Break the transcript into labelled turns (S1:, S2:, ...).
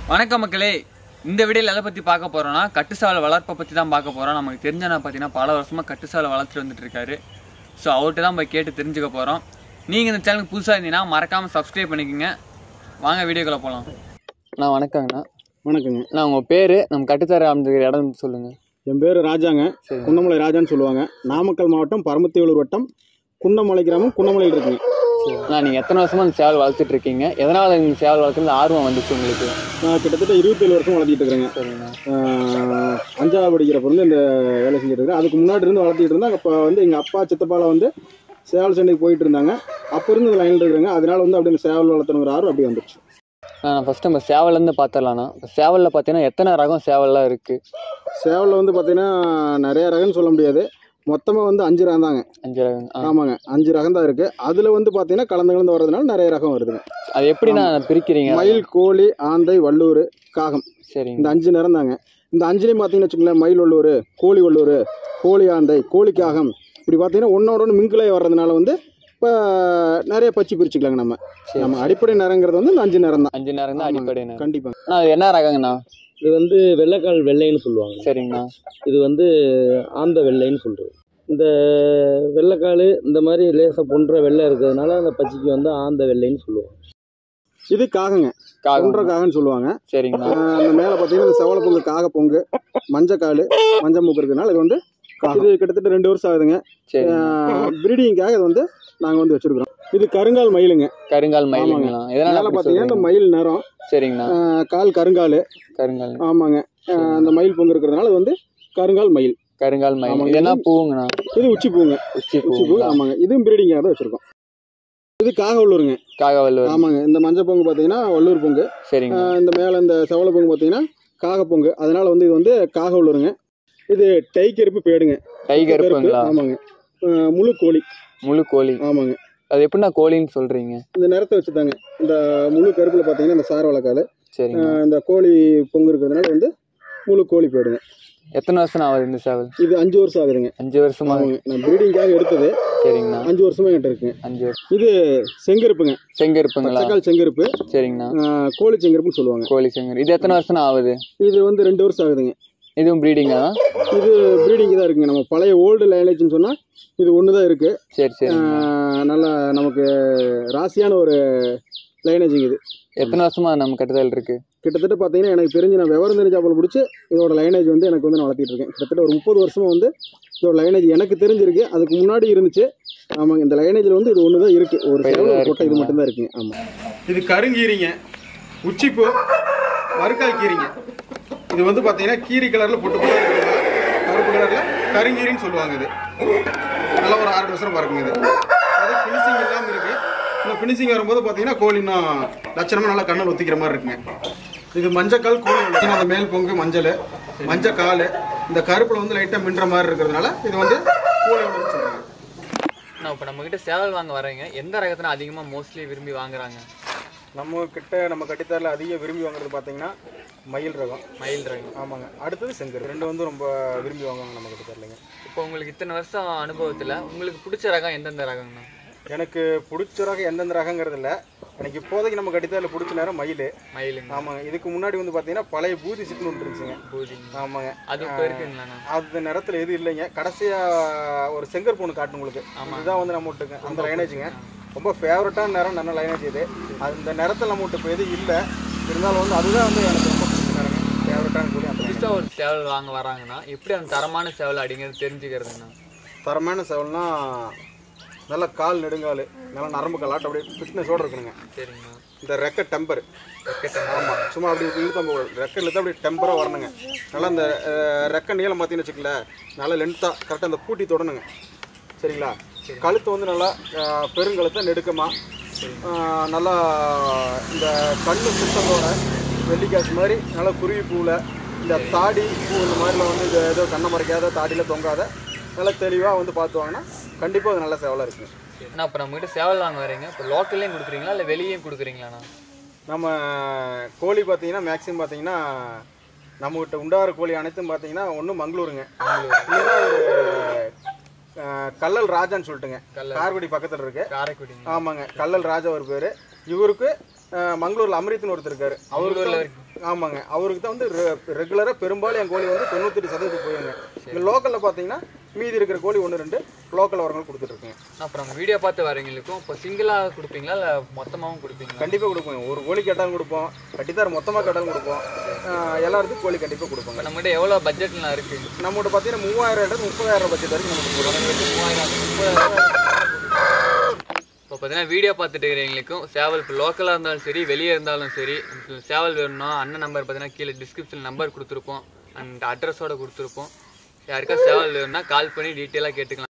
S1: வணக்கம் மக்களே இந்த வீடியோவில் எதை பற்றி பார்க்க போகிறோம்னா கட்டுசாலை வளர்ப்பை பற்றி தான் பார்க்க போகிறோம் நமக்கு தெரிஞ்சனா பார்த்தீங்கன்னா பல வருஷமாக கட்டுசாலை வளர்த்துட்டு வந்துட்டு இருக்காரு ஸோ அவர்கிட்ட தான் போய் கேட்டு தெரிஞ்சுக்க போகிறோம் நீங்கள் இந்த சேனலுக்கு புதுசாக இருந்தீங்கன்னா மறக்காமல் சப்ஸ்கிரைப் பண்ணிக்கோங்க வாங்க வீடியோக்குள்ளே போகலாம் நான் வணக்கங்கண்ணா
S2: வணக்கங்க
S1: நான் உங்கள் பேர் நம்ம கட்டுத்தர அமைஞ்சிருக்கிற இடம் சொல்லுங்கள்
S2: என் பேர் ராஜாங்க
S1: சரி
S2: குன்னமலை ராஜான்னு சொல்லுவாங்க நாமக்கல் மாவட்டம் பரமத்திவேலூர் வட்டம் குன்னமலை கிராமம் குன்னமலையில் இருக்குங்க
S1: நான் நீங்கள் எத்தனை வருஷமாக இந்த சேவல் வளர்த்துட்டு இருக்கீங்க எதனால் இந்த சேவல் வளர்க்குறது ஆர்வம் வந்துச்சு உங்களுக்கு
S2: நான் கிட்டத்தட்ட இருபத்தேழு வருஷம் வளர்த்திட்டு இருக்கிறேங்க
S1: சரிங்கண்ணா
S2: ஆஹ் அஞ்சாவது படிக்கிறப்ப வந்து இந்த வேலை செஞ்சுட்டு இருக்கேன் அதுக்கு முன்னாடி இருந்து வளர்த்திட்டு இருந்தேன் அப்போ வந்து எங்கள் அப்பா சித்தப்பால வந்து சேவல் சண்டைக்கு போயிட்டு இருந்தாங்க அப்போ இருந்து இந்த லைனில் இருக்கிறேங்க அதனால வந்து அப்படி இந்த சேவல் வளர்த்தணுங்கிற ஆர்வம் அப்படி வந்துருச்சு
S1: நான் ஃபஸ்ட்டு நம்ம சேவல்லேருந்து பார்த்துடலாண்ணா இப்போ சேவலில் பார்த்தீங்கன்னா எத்தனை ரகம் சேவல்லாம் இருக்குது
S2: சேவலில் வந்து பார்த்தீங்கன்னா நிறைய ரகம்னு சொல்ல முடியாது மொத்தமாக வந்து அஞ்சு ரகம் தாங்க
S1: அஞ்சு ரகம் ஆ.
S2: ஆமாங்க அஞ்சு ரகம் தான் இருக்குது அதில் வந்து பார்த்தீங்கன்னா கலந்து கலந்து வர்றதுனால நிறைய ரகம் வருதுங்க
S1: அது எப்படி நான் பிரிக்கிறீங்க
S2: மயில் கோழி ஆந்தை வள்ளூர் காகம்
S1: சரிங்க
S2: இந்த அஞ்சு நிறம் தாங்க இந்த அஞ்சுலேயும் பார்த்தீங்கன்னு வச்சுக்கோங்களேன் மயில் வள்ளூர் கோழி வள்ளூர் கோழி ஆந்தை கோழி காகம் இப்படி பார்த்தீங்கன்னா ஒன்றோட ஒன்று மிங்கிலாய் வர்றதுனால வந்து இப்போ நிறைய பச்சி பிரிச்சுக்கலாங்க நம்ம
S1: சரி.
S2: நம்ம அடிப்படை நிறங்கிறது வந்து இந்த அஞ்சு நிறம் தான்
S1: அஞ்சு நேரம் தான் அடிப்படை நேரம்
S2: கண்டிப்பாக
S1: அண்ணா அது என்ன ரகங்கண்ணா
S3: இது வந்து வெள்ளைக்கால் வெள்ளைன்னு சொல்லுவாங்க
S1: சரிங்கண்ணா
S3: இது வந்து ஆந்த வெள்ளைன்னு சொல்றது இந்த வெள்ளைக்கால் இந்த மாதிரி லேசாக பொன்ற வெள்ளை இருக்கிறதுனால அந்த பச்சைக்கு வந்து ஆந்த வெள்ளைன்னு சொல்லுவாங்க
S2: இது காகங்க
S1: காகம்
S2: ஒன்றரை காகன்னு சொல்லுவாங்க
S1: சரிங்கண்ணா
S2: ஆஹ் அந்த மேலே பார்த்தீங்கன்னா இந்த செவல பொங்கு காக பொங்கு மஞ்சக்கால் மஞ்சள் மூக்கு இருக்கிறதுனால இது வந்து இது கிட்டத்தட்ட ரெண்டு வருஷம் ஆகுதுங்க
S1: சரி
S2: பிரீடிங்காக இது வந்து நாங்கள் வந்து வச்சிருக்கிறோம் இது கருங்கால் மயிலுங்க
S1: கருங்கால் மயிலுங்களா எதனால
S2: மேலே
S1: அப்படி
S2: பார்த்தீங்கன்னா இந்த
S1: சொல்றீங்க?
S2: மயில் நிறம்
S1: சரிங்கண்ணா
S2: ஆஹ் கால் கருங்கால்
S1: கருங்கால்
S2: ஆமாங்க ஆஹ் அந்த மயில் பொங்கு இருக்கிறதுனால இது வந்து கருங்கால் மயில்
S1: கருங்கால் மயில்
S2: ஆமாங்க.
S1: இது என்ன பூங்கண்ணா
S2: இது உச்சி பூங்க
S1: உச்சி
S2: உச்சி பூ
S1: பூங்களா
S2: ஆமாங்க இதுவும் பிரீடிங்காக தான் வச்சிருக்கோம் இது காக உள்ளூருங்க
S1: காகவல்லூர்
S2: ஆமாங்க இந்த மஞ்சள் பொங்கு பார்த்தீங்கன்னா வள்ளூர் பொங்கு
S1: சரிங்க
S2: ஆஹ் இந்த மேலே இந்த செவல பொங்கு பார்த்தீங்கன்னா காக பொங்கு அதனால வந்து இது வந்து காக உள்ளூருங்க இது டை கருப்பு பேடுங்க
S1: கை கருப்புங்களா
S2: ஆமாங்க ஆஹ் முழு கோழி
S1: முழு கோழி
S2: ஆமாங்க
S1: அது எப்படின்னா கோழின்னு சொல்றீங்க
S2: இந்த நிறத்தை வச்சுதாங்க இந்த முழு கருப்பில் பார்த்தீங்கன்னா இந்த சார வளக்கால்
S1: சரிங்க
S2: இந்த கோழி பொங்கு இருக்கிறதுனால வந்து முழு கோழி பேடுங்க
S1: எத்தனை வருஷம் ஆகுது இந்த சேவல்
S2: இது அஞ்சு வருஷம் ஆகுதுங்க
S1: அஞ்சு வருஷமா
S2: ஆமாங்க நான் ப்ரீடிங்காக எடுத்தது
S1: சரிங்கண்ணா
S2: அஞ்சு வருஷமா என்கிட்ட இருக்குங்க
S1: அஞ்சு வருஷம்
S2: இது செங்கருப்புங்க
S1: செங்கருப்புங்களா
S2: பச்சைக்கால் செங்கருப்பு
S1: சரிங்கண்ணா
S2: ஆஹ் கோழி செங்கருப்புன்னு சொல்லுவாங்க
S1: கோழி செங்கர் இது எத்தனை வருஷம் ஆகுது
S2: இது வந்து ரெண்டு வருஷம் ஆகுதுங்க
S1: இதுவும் ப்ரீடிங்கா
S2: இது ப்ரீடிங் தான் இருக்குங்க நம்ம பழைய ஓல்டு லைனேஜ்னு சொன்னால் இது ஒன்று தான் இருக்குது
S1: சரி சரி
S2: நல்லா நமக்கு ராசியான ஒரு லைனேஜிங் இது
S1: எத்தனை வருஷமா நம்ம கட்டுதல் இருக்கு
S2: கிட்டத்தட்ட பார்த்தீங்கன்னா எனக்கு தெரிஞ்சு நான் விவரம் தெரிஞ்சாப்பல் பிடிச்சி இதோட லைனேஜ் வந்து எனக்கு வந்து நான் வளர்த்திட்டு இருக்கேன் கிட்டத்தட்ட ஒரு முப்பது வருஷமா வந்து இதோட லைனேஜ் எனக்கு தெரிஞ்சிருக்கு அதுக்கு முன்னாடி இருந்துச்சு ஆமாங்க இந்த லைனேஜில் வந்து இது ஒன்று தான் இருக்குது ஒரு
S1: இப்ப
S2: சேவல்,
S1: இதுதான்
S2: ஒரு கொட்டை இது
S1: இருக்குங்களா?
S2: மட்டும் தான் இருக்குங்க ஆமாம் இது கருங்கீரிங்க உச்சிப்பூ மறுக்கால் கீரிங்க இது வந்து பார்த்தீங்கன்னா கீரி கலரில் பொட்டு பொட்டு இருக்கிறதுனால கருப்பு கலரில் கருங்கீரின்னு சொல்லுவாங்க இது நல்ல ஒரு ஆறு வருஷம் பறக்குங்க இது அது ஃபினிஷிங் இல்லாமல் இருக்குது இந்த ஃபினிஷிங் வரும்போது பார்த்தீங்கன்னா கோழி இன்னும் லட்சணமாக நல்லா கண்ணில் ஒத்திக்கிற மாதிரி இருக்குங்க இது மஞ்சக்கால் கோழி வளர்க்கணும். அந்த மேல் பொங்கு மஞ்சள் மஞ்சக்கால் இந்த கருப்பில் வந்து லைட்டாக மின்ற மாதிரி இருக்கிறதுனால இது வந்து கோழி வளர்க்குன்னு சொல்கிறாங்க
S1: நான் இப்போ நம்ம கிட்ட சேவல் வாங்க வரீங்க எந்த ரகத்தினா அதிகமாக மோஸ்ட்லி விரும்பி வாங்குறாங்க
S2: நம்ம கிட்ட நம்ம கட்டித்தாரில் அதிக விரும்பி வாங்குறது பார்த்தீங்கன்னா மயில் ரகம்
S1: மயில் ரகம்
S2: ஆமாங்க அடுத்தது செங்கர் ரெண்டு வந்து ரொம்ப விரும்பி வாங்குவாங்க நம்ம கட்டித்தாரிலைங்க
S1: இப்போ உங்களுக்கு இத்தனை வருஷம் அனுபவத்தில் உங்களுக்கு பிடிச்ச ரகம் எந்தெந்த ரகங்கண்ணா
S2: எனக்கு பிடிச்ச ரகம் எந்தெந்த ரகங்கிறது இல்லை எனக்கு இப்போதைக்கு நம்ம கட்டித்தாரில் பிடிச்ச நேரம் மயில்
S1: மயிலுங்க
S2: ஆமாங்க இதுக்கு முன்னாடி வந்து பார்த்தீங்கன்னா பழைய பூதி சிட்டுன்னு ஒன்று இருந்துச்சுங்க
S1: பூதிங்க
S2: ஆமாங்க
S1: அது இப்போ இருக்குங்களாண்ணா
S2: அந்த நேரத்தில் எதுவும் இல்லைங்க கடைசியாக ஒரு செங்கர் பொண்ணு காட்டு உங்களுக்கு இதுதான் வந்து நம்ம விட்டுங்க அந்த லைனேஜுங்க ரொம்ப ஃபேவரட்டான நேரம் நல்ல லைனேஜ் இது அந்த நேரத்தில் நம்ம விட்டு இப்போ எதுவும் இல்லை இருந்தாலும் வந்து அதுதான் வந்து எனக்கு ரொம்ப பிடிச்ச நேரங்க ஃபேவரட்டான கூலி அந்த
S1: புதுசாக ஒரு சேவல் வாங்க வராங்கன்னா எப்படி அந்த தரமான சேவல் அப்படிங்கிறது தெரிஞ்சுக்கிறதுங்கண்ணா
S2: தரமான செவல்னா நல்ல கால் நெடுங்கால் நல்லா நரம்பு காலாட்டு அப்படியே ஃபிட்னஸோடு இருக்கணுங்க
S1: சரிங்கண்ணா
S2: இந்த ரெக்க டெம்பர் ஆமாம் சும்மா அப்படி இழுத்தம் ரெக்க இழுத்தா அப்படி டெம்பராக வரணுங்க நல்லா அந்த அஹ், ரெக்க நீளம் பார்த்தீங்கன்னு வச்சுக்கல நல்லா லென்த்தாக கரெக்டாக அந்த பூட்டி தொடணுங்க சரிங்களா கழுத்து வந்து நல்லா அஹ், பெருங்கழுத்தை நெடுக்கமாக நல்லா இந்த கண்ணு சுத்தத்தோட வெள்ளிக்காசு மாதிரி நல்லா குருவி பூவில் இந்த தாடி பூ இந்த மாதிரிலாம் வந்து இது ஏதோ கண்ணை மறைக்காத தாடியில் தொங்காத நல்லா தெளிவாக வந்து பார்த்து வாங்கினா கண்டிப்பாக அது நல்ல சேவலாக இருக்குங்க
S1: அண்ணா இப்போ நம்ம கிட்ட சேவல் வாங்க வரீங்க இப்போ லோக்கல்லையும் கொடுக்குறீங்களா இல்லை வெளியும் கொடுக்குறீங்களாண்ணா
S2: நம்ம கோழி பார்த்தீங்கன்னா மேக்ஸிமம் பார்த்தீங்கன்னா நம்மகிட்ட உண்டாகிற கோழி அனைத்தும் பார்த்தீங்கன்னா ஒன்று மங்களூருங்க இல்லைன்னா ஒரு அஹ், கல்லல் ராஜான்னு சொல்லிட்டுங்க கார்குடி பக்கத்தில் இருக்கு
S1: காரைக்குடிங்க
S2: ஆமாங்க கல்லல் ராஜா ஒரு பேர் இவருக்கு அஹ், மங்களூர்ல அமிர்த்னு ஒருத்தர் இருக்காரு அவருக்கு தான் ஆமாங்க அவருக்கு தான் வந்து ரெகுலராக பெரும்பாலும் என் கோழி வந்து தொண்ணூத்தெட்டு சதவீதம் போயிருங்க இங்கே லோக்கலில் பார்த்தீங்கன்னா மீதி இருக்கிற கோழி ஒன்று ரெண்டு லோக்கல் வரவங்க கொடுத்துட்ருக்கேங்க
S1: அப்புறம் வீடியோ பார்த்து வரவங்களுக்கும் இப்போ சிங்கிளாக கொடுப்பீங்களா இல்லை மொத்தமாகவும் கொடுப்பீங்களா
S2: கண்டிப்பாக கொடுப்போம் ஒரு கோழி கேட்டாலும் கொடுப்போம் கட்டித்தார் மொத்தமாக கேட்டாலும் கொடுப்போம் அஹ், எல்லாருக்கும் கோழி கண்டிப்பாக கொடுப்போங்க
S1: இப்போ நம்மகிட்ட எவ்வளோ பட்ஜெட்லாம் இருக்குது
S2: நம்மகிட்ட பார்த்தீங்கன்னா மூவாயிரம் இடம் முப்பதாயிரம் பட்ஜெட் வரைக்கும் நமக்கு போடுவோம்
S1: இப்போ பார்த்தீங்கன்னா வீடியோ பார்த்துட்டு இருக்கிறவங்களுக்கும் சேவல் இப்போ லோக்கலாக இருந்தாலும் சரி வெளியே இருந்தாலும் சரி உங்களுக்கு சேவல் வேணும்னா அண்ணன் நம்பர் பார்த்தீங்கன்னா கீழே டிஸ்கிரிப்ஷன் நம்பர் கொடுத்துருப்போம் அண்ட் அட்ரஸோட கொடுத்துருப்போம் யாருக்கா சேவல் வேணும்னா கால் பண்ணி டீட்டெயிலாக கேட்டுக்கலாம்